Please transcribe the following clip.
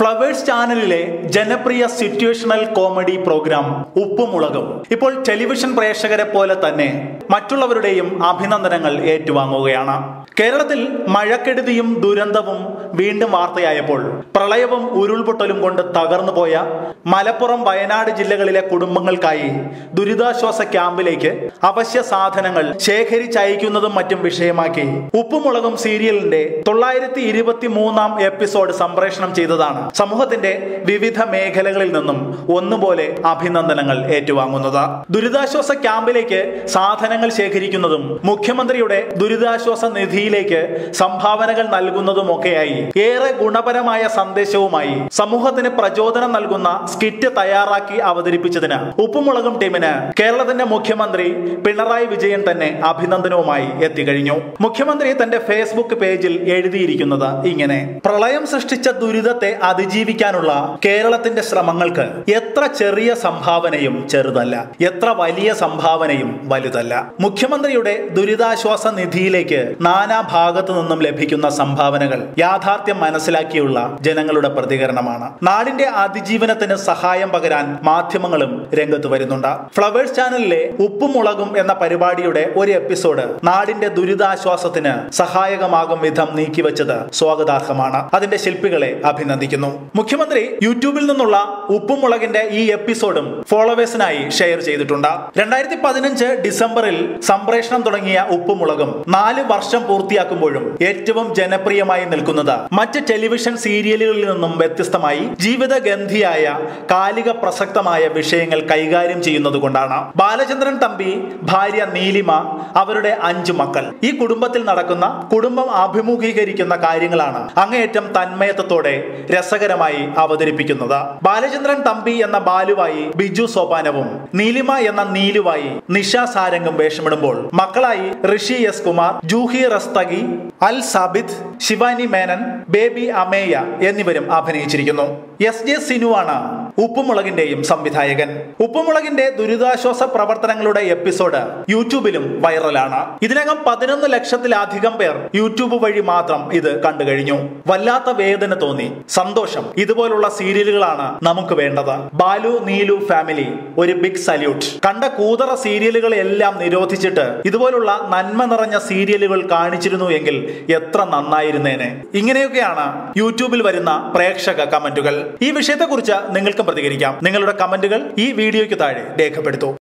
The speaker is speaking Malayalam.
ഫ്ലവേഴ്സ് ചാനലിലെ ജനപ്രിയ സിറ്റുവേഷണൽ കോമഡി പ്രോഗ്രാം ഉപ്പുമുളകും ഇപ്പോൾ ടെലിവിഷൻ പ്രേക്ഷകരെ പോലെ തന്നെ മറ്റുള്ളവരുടെയും അഭിനന്ദനങ്ങൾ ഏറ്റുവാങ്ങുകയാണ് കേരളത്തിൽ മഴക്കെടുതിയും ദുരന്തവും വീണ്ടും വാർത്തയായപ്പോൾ പ്രളയവും ഉരുൾപൊട്ടലും കൊണ്ട് തകർന്നു പോയ മലപ്പുറം വയനാട് ജില്ലകളിലെ കുടുംബങ്ങൾക്കായി ദുരിതാശ്വാസ ക്യാമ്പിലേക്ക് അവശ്യ സാധനങ്ങൾ ശേഖരിച്ചയക്കുന്നതും മറ്റും വിഷയമാക്കി ഉപ്പുമുളകും സീരിയലിന്റെ തൊള്ളായിരത്തി ഇരുപത്തി മൂന്നാം എപ്പിസോഡ് സംപ്രേഷണം ചെയ്തതാണ് സമൂഹത്തിന്റെ വിവിധ മേഖലകളിൽ നിന്നും ഒന്നുപോലെ അഭിനന്ദനങ്ങൾ ഏറ്റുവാങ്ങുന്നത് ദുരിതാശ്വാസ ക്യാമ്പിലേക്ക് സാധനങ്ങൾ ശേഖരിക്കുന്നതും മുഖ്യമന്ത്രിയുടെ ദുരിതാശ്വാസ നിധിയിലേക്ക് സംഭാവനകൾ നൽകുന്നതുമൊക്കെയായി ഏറെ ഗുണപരമായ സന്ദേശവുമായി സമൂഹത്തിന് പ്രചോദനം നൽകുന്ന സ്കിറ്റ് തയ്യാറാക്കി അവതരിപ്പിച്ചതിന് ഉപ്പുമുളകും ടീമിന് കേരളത്തിന്റെ മുഖ്യമന്ത്രി പിണറായി വിജയൻ തന്നെ അഭിനന്ദനവുമായി എത്തിക്കഴിഞ്ഞു മുഖ്യമന്ത്രി തന്റെ ഫേസ്ബുക്ക് പേജിൽ എഴുതിയിരിക്കുന്നത് ഇങ്ങനെ പ്രളയം സൃഷ്ടിച്ച ദുരിതത്തെ അതിജീവിക്കാനുള്ള കേരളത്തിന്റെ ശ്രമങ്ങൾക്ക് എത്ര ചെറിയ സംഭാവനയും ചെറുതല്ല എത്ര വലിയ സംഭാവനയും വലുതല്ല മുഖ്യമന്ത്രിയുടെ ദുരിതാശ്വാസ നിധിയിലേക്ക് നാനാ ഭാഗത്തു നിന്നും ലഭിക്കുന്ന സംഭാവനകൾ യാഥാർത്ഥ്യം മനസ്സിലാക്കിയുള്ള ജനങ്ങളുടെ പ്രതികരണമാണ് നാടിന്റെ അതിജീവനത്തിന് സഹായം പകരാൻ മാധ്യമങ്ങളും രംഗത്ത് വരുന്നുണ്ട് ഫ്ലവേഴ്സ് ചാനലിലെ ഉപ്പും മുളകും എന്ന പരിപാടിയുടെ ഒരു എപ്പിസോഡ് നാടിന്റെ ദുരിതാശ്വാസത്തിന് സഹായകമാകും വിധം നീക്കിവെച്ചത് സ്വാഗതാർഹമാണ് അതിന്റെ ശില്പികളെ അഭിനന്ദിക്കുന്നു മുഖ്യമന്ത്രി യൂട്യൂബിൽ നിന്നുള്ള ഉപ്പും മുളകിന്റെ ഈ എപ്പിസോഡും ഫോളോവേഴ്സിനായി ഷെയർ ചെയ്തിട്ടുണ്ട് രണ്ടായിരത്തി പതിനഞ്ച് ഡിസംബറിൽ സംപ്രേഷണം തുടങ്ങിയ ഉപ്പും മുളകും നാല് വർഷം പൂർത്തിയാക്കുമ്പോഴും ഏറ്റവും ജനപ്രിയമായി നിൽക്കുന്നത് മറ്റ് ടെലിവിഷൻ സീരിയലുകളിൽ നിന്നും വ്യത്യസ്തമായി ജീവിതഗന്ധിയായ കാലിക പ്രസക്തമായ വിഷയങ്ങൾ കൈകാര്യം ചെയ്യുന്നത് കൊണ്ടാണ് ബാലചന്ദ്രൻ തമ്പി ഭാര്യ നീലിമ അവരുടെ അഞ്ചു മക്കൾ ഈ കുടുംബത്തിൽ നടക്കുന്ന കുടുംബം അഭിമുഖീകരിക്കുന്ന കാര്യങ്ങളാണ് അങ്ങേയറ്റം തന്മയത്വത്തോടെ രസകരമായി അവതരിപ്പിക്കുന്നത് ബാലചന്ദ്രൻ തമ്പി എന്ന ബാലുവായി ബിജു സോപാനവും നീലിമ എന്ന നീലുവായി നിഷ സാരംഗും വേഷമിടുമ്പോൾ മക്കളായി ഋഷി എസ് കുമാർ ജൂഹി റസ്തഗി അൽ സാബിദ് ശിവാനി മേനൻ ബേബി അമേയ എന്നിവരും അഭിനയിച്ചിരിക്കുന്നു എസ് ജെ സിനുവാണ് ഉപ്പുമുളകിന്റെയും സംവിധായകൻ ഉപ്പുമുളകിന്റെ ദുരിതാശ്വാസ പ്രവർത്തനങ്ങളുടെ എപ്പിസോഡ് യൂട്യൂബിലും വൈറലാണ് ഇതിനകം പതിനൊന്ന് ലക്ഷത്തിലധികം പേർ യൂട്യൂബ് വഴി മാത്രം ഇത് കണ്ടു കഴിഞ്ഞു വല്ലാത്ത വേദന തോന്നി സന്തോഷം ഇതുപോലുള്ള സീരിയലുകളാണ് നമുക്ക് വേണ്ടത് ബാലു നീലു ഫാമിലി ഒരു ബിഗ് സല്യൂട്ട് കണ്ട കൂതറ സീരിയലുകളെല്ലാം നിരോധിച്ചിട്ട് ഇതുപോലുള്ള നന്മ നിറഞ്ഞ സീരിയലുകൾ കാണിച്ചിരുന്നു എങ്കിൽ എത്ര നന്നായിരുന്നേനെ ഇങ്ങനെയൊക്കെയാണ് യൂട്യൂബിൽ വരുന്ന പ്രേക്ഷക കമന്റുകൾ ഈ വിഷയത്തെക്കുറിച്ച് നിങ്ങൾക്കും പ്രതികരിക്കാം നിങ്ങളുടെ കമന്റുകൾ ഈ വീഡിയോയ്ക്ക് താഴെ രേഖപ്പെടുത്തൂ